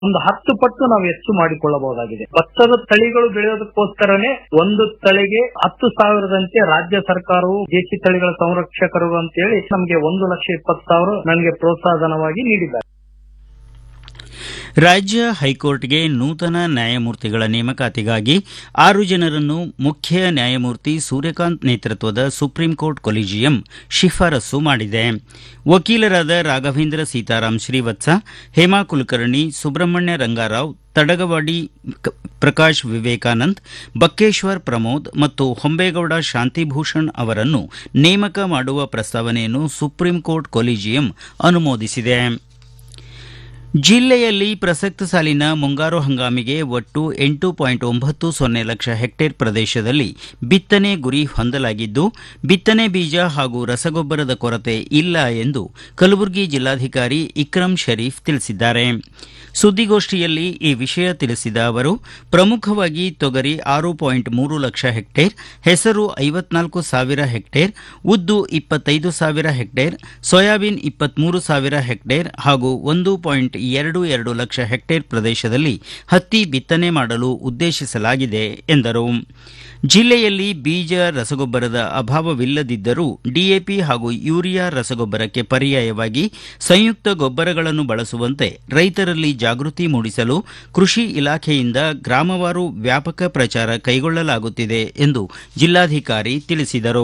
ಒಂದು ಹತ್ತು ಪಟ್ಟು ನಾವು ಹೆಚ್ಚು ಮಾಡಿಕೊಳ್ಳಬಹುದಾಗಿದೆ ಭತ್ತದ ತಳಿಗಳು ಬೆಳೆಯೋದಕ್ಕೋಸ್ಕರನೇ ಒಂದು ತಳಿಗೆ ಹತ್ತು ಸಾವಿರದಂತೆ ರಾಜ್ಯ ಸರ್ಕಾರವು ದೇಶಿ ತಳಿಗಳ ಸಂರಕ್ಷಕರು ಅಂತೇಳಿ ನಮಗೆ ಒಂದು ಲಕ್ಷ ಇಪ್ಪತ್ತು ಸಾವಿರ ನನಗೆ ಪ್ರೋತ್ಸಾಹಧನವಾಗಿ ನೀಡಿದ್ದಾರೆ ರಾಜ್ಯ ಹೈಕೋರ್ಟ್ಗೆ ನೂತನ ನ್ಯಾಯಮೂರ್ತಿಗಳ ನೇಮಕಾತಿಗಾಗಿ ಆರು ಜನರನ್ನು ಮುಖ್ಯ ನ್ಯಾಯಮೂರ್ತಿ ಸೂರ್ಯಕಾಂತ್ ನೇತೃತ್ವದ ಸುಪ್ರೀಂ ಕೋರ್ಟ್ ಕೊಲಿಜಿಯಂ ಶಿಫಾರಸು ಮಾಡಿದೆ ವಕೀಲರಾದ ರಾಘವೇಂದ್ರ ಸೀತಾರಾಮ್ ಶ್ರೀವತ್ಸ ಹೇಮಾ ಕುಲಕರ್ಣಿ ಸುಬ್ರಹ್ಮಣ್ಯ ರಂಗಾರಾವ್ ತಡಗವಾಡಿ ಕ- ಪ್ರಕಾಶ್ ವಿವೇಕಾನಂದ್ ಬಕ್ಕೇಶ್ವರ್ ಪ್ರಮೋದ್ ಮತ್ತು ಹೊಂಬೇಗೌಡ ಶಾಂತಿಭೂಷಣ್ ಅವರನ್ನು ನೇಮಕ ಮಾಡುವ ಪ್ರಸ್ತಾವನೆಯನ್ನು ಸುಪ್ರೀಂ ಕೋರ್ಟ್ ಕೊಲಿಜಿಯಂ ಅನುಮೋದಿಸಿದೆ ಜಿಲ್ಲೆಯಲ್ಲಿ ಪ್ರಸಕ್ತ ಸಾಲಿನ ಮುಂಗಾರು ಹಂಗಾಮಿಗೆ ಒಟ್ಟು ಎಂಟು ಪಾಯಿಂಟ್ ಒಂಬತ್ತು ಸೊನ್ನೆ ಲಕ್ಷ ಹೆಕ್ಟೇರ್ ಪ್ರದೇಶದಲ್ಲಿ ಬಿತ್ತನೆ ಗುರಿ ಹೊಂದಲಾಗಿದ್ದು ಬಿತ್ತನೆ ಬೀಜ ಹಾಗೂ ರಸಗೊಬ್ಬರದ ಕೊರತೆ ಇಲ್ಲ ಎಂದು ಕಲಬುರಗಿ ಜಿಲ್ಲಾಧಿಕಾರಿ ಇಕ್ರಂ ಶರೀಫ್ ತಿಳಿಸಿದ್ದಾರೆ ಸುದ್ದಿಗೋಷ್ಠಿಯಲ್ಲಿ ಈ ವಿಷಯ ತಿಳಿಸಿದ ಅವರು ಪ್ರಮುಖವಾಗಿ ತೊಗರಿ ಆರು ಪಾಯಿಂಟ್ ಮೂರು ಲಕ್ಷ ಹೆಕ್ಟೇರ್ ಹೆಸರು ಐವತ್ನಾಲ್ಕು ಸಾವಿರ ಹೆಕ್ಟೇರ್ ಉದ್ದು ಇಪ್ಪತ್ತೈದು ಸಾವಿರ ಹೆಕ್ಟೇರ್ ಸೋಯಾಬೀನ್ ಇಪ್ಪತ್ಮೂರು ಸಾವಿರ ಹೆಕ್ಟೇರ್ ಹಾಗೂ ಒಂದು ಪಾಯಿಂಟ್ ಎರಡು ಎರಡು ಲಕ್ಷ ಹೆಕ್ಟೇರ್ ಪ್ರದೇಶದಲ್ಲಿ ಹತ್ತಿ ಬಿತ್ತನೆ ಮಾಡಲು ಉದ್ದೇಶಿಸಲಾಗಿದೆ ಎಂದರು ಜಿಲ್ಲೆಯಲ್ಲಿ ಬೀಜ ರಸಗೊಬ್ಬರದ ಅಭಾವವಿಲ್ಲದಿದ್ದರೂ ಡಿಎಪಿ ಹಾಗೂ ಯೂರಿಯಾ ರಸಗೊಬ್ಬರಕ್ಕೆ ಪರ್ಯಾಯವಾಗಿ ಸಂಯುಕ್ತ ಗೊಬ್ಬರಗಳನ್ನು ಬಳಸುವಂತೆ ರೈತರಲ್ಲಿ ಜಾಗೃತಿ ಮೂಡಿಸಲು ಕೃಷಿ ಇಲಾಖೆಯಿಂದ ಗ್ರಾಮವಾರು ವ್ಯಾಪಕ ಪ್ರಚಾರ ಕೈಗೊಳ್ಳಲಾಗುತ್ತಿದೆ ಎಂದು ಜಿಲ್ಲಾಧಿಕಾರಿ ತಿಳಿಸಿದರು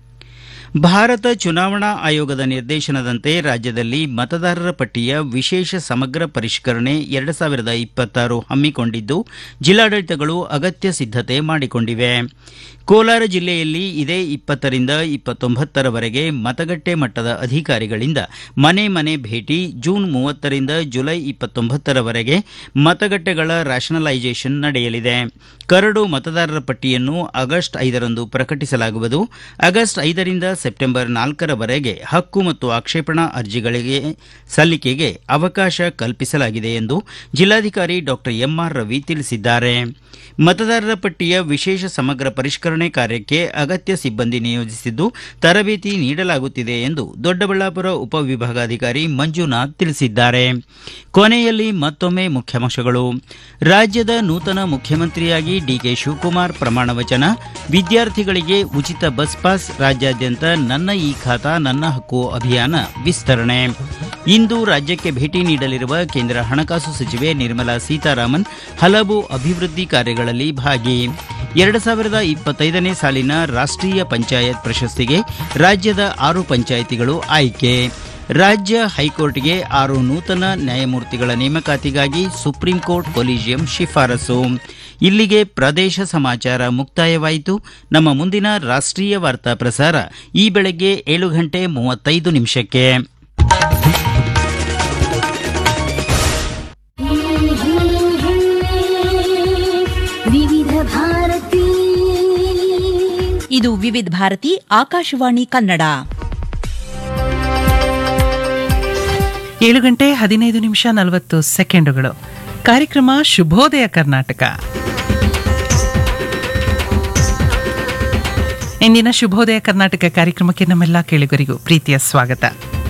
ಭಾರತ ಚುನಾವಣಾ ಆಯೋಗದ ನಿರ್ದೇಶನದಂತೆ ರಾಜ್ಯದಲ್ಲಿ ಮತದಾರರ ಪಟ್ಟಿಯ ವಿಶೇಷ ಸಮಗ್ರ ಪರಿಷ್ಕರಣೆ ಎರಡು ಸಾವಿರದ ಇಪ್ಪತ್ತಾರು ಹಮ್ಮಿಕೊಂಡಿದ್ದು ಜಿಲ್ಲಾಡಳಿತಗಳು ಅಗತ್ಯ ಸಿದ್ಧತೆ ಮಾಡಿಕೊಂಡಿವೆ ಕೋಲಾರ ಜಿಲ್ಲೆಯಲ್ಲಿ ಇದೇ ಇಪ್ಪತ್ತರಿಂದ ಇಪ್ಪತ್ತೊಂಬತ್ತರವರೆಗೆ ಮತಗಟ್ಟೆ ಮಟ್ಟದ ಅಧಿಕಾರಿಗಳಿಂದ ಮನೆ ಮನೆ ಭೇಟಿ ಜೂನ್ ಮೂವತ್ತರಿಂದ ಜುಲೈ ಇಪ್ಪತ್ತೊಂಬತ್ತರವರೆಗೆ ಮತಗಟ್ಟೆಗಳ ರ್ಯಾಷನಲೈಸೇಷನ್ ನಡೆಯಲಿದೆ ಕರಡು ಮತದಾರರ ಪಟ್ಟಿಯನ್ನು ಆಗಸ್ಟ್ ಐದರಂದು ಪ್ರಕಟಿಸಲಾಗುವುದು ಆಗಸ್ಟ್ ಐದರಿಂದ ಸೆಪ್ಟೆಂಬರ್ ನಾಲ್ಕರವರೆಗೆ ಹಕ್ಕು ಮತ್ತು ಆಕ್ಷೇಪಣಾ ಅರ್ಜಿಗಳಿಗೆ ಸಲ್ಲಿಕೆಗೆ ಅವಕಾಶ ಕಲ್ಪಿಸಲಾಗಿದೆ ಎಂದು ಜಿಲ್ಲಾಧಿಕಾರಿ ಡಾಕ್ಟರ್ ಎಂಆರ್ ರವಿ ತಿಳಿಸಿದ್ದಾರೆ ಮತದಾರರ ಪಟ್ಟಿಯ ವಿಶೇಷ ಸಮಗ್ರ ಪರಿಷ್ಕರಣೆ ಕಾರ್ಯಕ್ಕೆ ಅಗತ್ಯ ಸಿಬ್ಬಂದಿ ನಿಯೋಜಿಸಿದ್ದು ತರಬೇತಿ ನೀಡಲಾಗುತ್ತಿದೆ ಎಂದು ದೊಡ್ಡಬಳ್ಳಾಪುರ ಉಪವಿಭಾಗಾಧಿಕಾರಿ ಮಂಜುನಾಥ್ ತಿಳಿಸಿದ್ದಾರೆ ಕೊನೆಯಲ್ಲಿ ಮತ್ತೊಮ್ಮೆ ಮುಖ್ಯಾಂಶಗಳು ರಾಜ್ಯದ ನೂತನ ಮುಖ್ಯಮಂತ್ರಿಯಾಗಿ ಡಿಕೆ ಶಿವಕುಮಾರ್ ಪ್ರಮಾಣ ವಚನ ವಿದ್ಯಾರ್ಥಿಗಳಿಗೆ ಉಚಿತ ಬಸ್ ಪಾಸ್ ರಾಜ್ಯಾದ್ಯಂತ ನನ್ನ ಈ ಖಾತಾ ನನ್ನ ಹಕ್ಕು ಅಭಿಯಾನ ವಿಸ್ತರಣೆ ಇಂದು ರಾಜ್ಯಕ್ಕೆ ಭೇಟಿ ನೀಡಲಿರುವ ಕೇಂದ್ರ ಹಣಕಾಸು ಸಚಿವೆ ನಿರ್ಮಲಾ ಸೀತಾರಾಮನ್ ಹಲವು ಅಭಿವೃದ್ಧಿ ಕಾರ್ಯಗಳಲ್ಲಿ ಭಾಗಿ ಎರಡು ಸಾವಿರದ ಇಪ್ಪತ್ತೈದನೇ ಸಾಲಿನ ರಾಷ್ಟ್ರೀಯ ಪಂಚಾಯತ್ ಪ್ರಶಸ್ತಿಗೆ ರಾಜ್ಯದ ಆರು ಪಂಚಾಯಿತಿಗಳು ಆಯ್ಕೆ ರಾಜ್ಯ ಹೈಕೋರ್ಟ್ಗೆ ಆರು ನೂತನ ನ್ಯಾಯಮೂರ್ತಿಗಳ ನೇಮಕಾತಿಗಾಗಿ ಸುಪ್ರೀಂ ಕೋರ್ಟ್ ಕೊಲಿಜಿಯಂ ಶಿಫಾರಸು ಇಲ್ಲಿಗೆ ಪ್ರದೇಶ ಸಮಾಚಾರ ಮುಕ್ತಾಯವಾಯಿತು ನಮ್ಮ ಮುಂದಿನ ರಾಷ್ಟ್ರೀಯ ವಾರ್ತಾ ಪ್ರಸಾರ ಈ ಬೆಳಗ್ಗೆ ಏಳು ಗಂಟೆ ಮೂವತ್ತೈದು ನಿಮಿಷಕ್ಕೆ ವಿವಿಧ ಭಾರತಿ ಇದು ವಿವಿಧ ಭಾರತಿ ಆಕಾಶವಾಣಿ ಕನ್ನಡ ಏಳು ಗಂಟೆ ಹದಿನೈದು ನಿಮಿಷ ನಲವತ್ತು ಸೆಕೆಂಡುಗಳು ಕಾರ್ಯಕ್ರಮ ಶುಭೋದಯ ಕರ್ನಾಟಕ ಇಂದಿನ ಶುಭೋದಯ ಕರ್ನಾಟಕ ಕಾರ್ಯಕ್ರಮಕ್ಕೆ ನಮ್ಮೆಲ್ಲ ಕೇಳುಗರಿಗೂ ಪ್ರೀತಿಯ ಸ್ವಾಗತ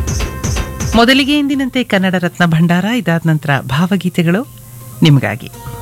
ಮೊದಲಿಗೆ ಇಂದಿನಂತೆ ಕನ್ನಡ ರತ್ನ ಭಂಡಾರ ಇದಾದ ನಂತರ ಭಾವಗೀತೆಗಳು ನಿಮಗಾಗಿ